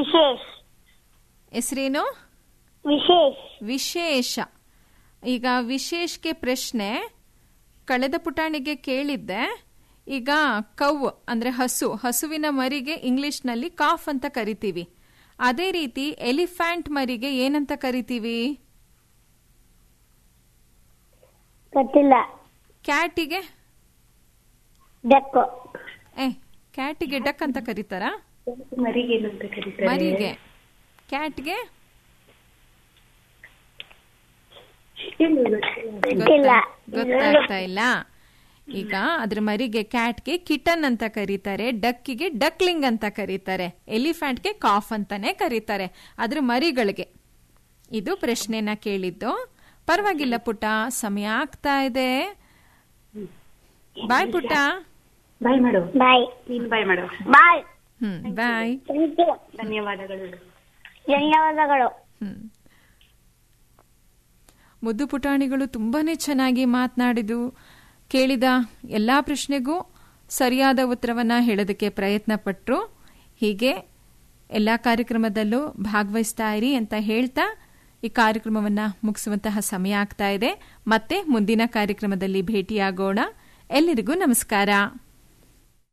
ವಿಶೇಷ್ ಹೆಸರೇನು ವಿಶೇಷ್ ವಿಶೇಷ ಈಗ ವಿಶೇಷ್ಗೆ ಪ್ರಶ್ನೆ ಕಳೆದ ಪುಟಾಣಿಗೆ ಕೇಳಿದ್ದೆ ಈಗ ಕವ್ ಅಂದ್ರೆ ಹಸು ಹಸುವಿನ ಮರಿಗೆ ಇಂಗ್ಲಿಷ್ನಲ್ಲಿ ಕಾಫ್ ಅಂತ ಕರಿತೀವಿ ಅದೇ ರೀತಿ ಎಲಿಫ್ಯಾಂಟ್ ಮರಿಗೆ ಏನಂತ ಕರಿತೀವಿ ಗೊತ್ತಿಲ್ಲ ಕ್ಯಾಟಿಗೆ ಡಕ್ಕು ಏ ಕ್ಯಾಟಿಗೆ ಡಕ್ ಅಂತ ಕರೀತಾರಾ ಮರಿಗೆ ಏನಂತ ಕರೀತಾರೆ ಮರಿಗೆ ಕ್ಯಾಟ್ಗೆ ಏನು ಗೊತ್ತಿಲ್ಲ. ಗೊತ್ತಿಲ್ಲ ಗೊತ್ತಾಗ್ತಾ ಇಲ್ಲ ಈಗ ಅದ್ರ ಮರಿಗೆ ಕ್ಯಾಟ್ಗೆ ಕಿಟನ್ ಅಂತ ಕರೀತಾರೆ ಡಕ್ಕಿಗೆ ಡಕ್ಲಿಂಗ್ ಅಂತ ಕರೀತಾರೆ ಎಲಿಫ್ಯಾಂಟ್ಗೆ ಕಾಫ್ ಅಂತಾನೆ ಕರೀತಾರೆ ಅದ್ರ ಮರಿಗಳಿಗೆ ಇದು ಪ್ರಶ್ನೆನ ಕೇಳಿದ್ದು ಪರವಾಗಿಲ್ಲ ಪುಟ್ಟ ಸಮಯ ಆಗ್ತಾ ಇದೆ ಬಾಯ್ ಪುಟ್ಟ ಬಾಯ್ ಮಾಡು ಬಾಯ್ ನೀನ್ ಬಾಯ್ ಮಾಡು ಬಾಯ್ ಹ್ಮ್ ಬಾಯ್ ಥ್ಯಾಂಕ್ ಯು ಧನ್ಯವಾದಗಳು ಧನ್ಯವಾದಗಳು ಹ್ಮ್. ಮುದ್ದು ಪುಟಾಣಿಗಳು ತುಂಬಾನೇ ಚೆನ್ನಾಗಿ ಮಾತನಾಡಿದು ಕೇಳಿದ ಎಲ್ಲಾ ಪ್ರಶ್ನೆಗೂ ಸರಿಯಾದ ಉತ್ತರವನ್ನ ಹೇಳೋದಕ್ಕೆ ಪ್ರಯತ್ನ ಪಟ್ರು ಹೀಗೆ ಎಲ್ಲಾ ಕಾರ್ಯಕ್ರಮದಲ್ಲೂ ಭಾಗವಹಿಸ್ತಾ ಇರಿ ಅಂತ ಹೇಳ್ತಾ ಈ ಕಾರ್ಯಕ್ರಮವನ್ನ ಮುಗಿಸುವಂತಹ ಸಮಯ ಆಗ್ತಾ ಇದೆ ಮತ್ತೆ ಮುಂದಿನ ಕಾರ್ಯಕ್ರಮದಲ್ಲಿ ಭೇಟಿಯಾಗೋಣ ಎಲ್ಲರಿಗೂ ನಮಸ್ಕಾರ